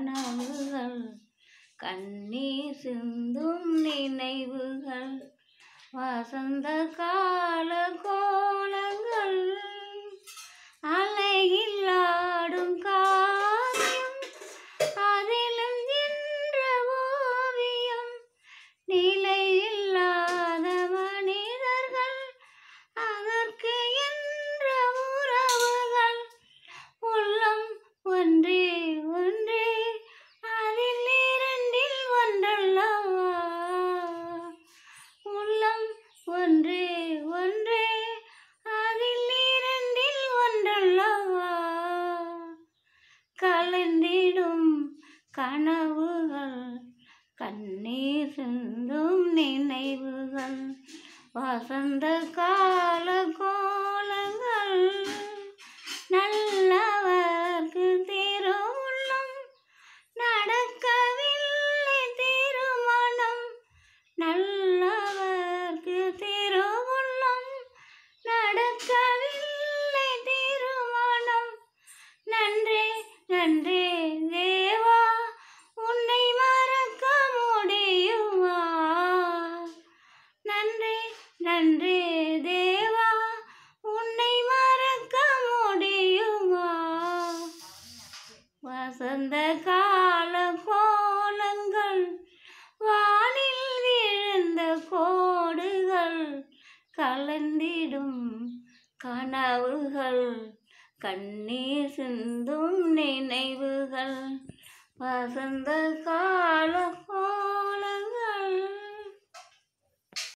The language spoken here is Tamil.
கனவுகள் கண்ணீர் சிந்தும் நினைவுகள் வசந்த கால கோலங்கள் அலையில் ஆடும் காவியம் அதிலும் என்ற ஓவியம் நிலையில்லாத மனிதர்கள் அதற்கு என்ற உறவுகள் உள்ளம் ஒன்றே ஒன்றே அதில் இரண்டில் ஒன்றல்லவா உள்ளம் ஒன்றே ஒன்றே அதில் இரண்டில் ஒன்றல்லவா கலந்திடும் கனவுகள் கண்ணீர் சிந்தும் நினைவுகள் வசந்த கால கோலங்கள் நல்லவர்க்கு திருவுள்ளம் நடக்கவில்லை திருமணம் நல்லவர்க்கு திருவுள்ளம் நடக்கவில்லை திருமணம் நன்றே நன்றே தேவா உன்னை மறக்க முடியுமா நன்றே நன்றே தேவா உன்னை மறக்க முடியுமா வசந்த கால கோலங்கள் வானில் விழுந்த கோடுகள் கலந்திடும் கனவுகள் கண்ணீர் சிந்தும் நினைவுகள் வசந்த கால கோ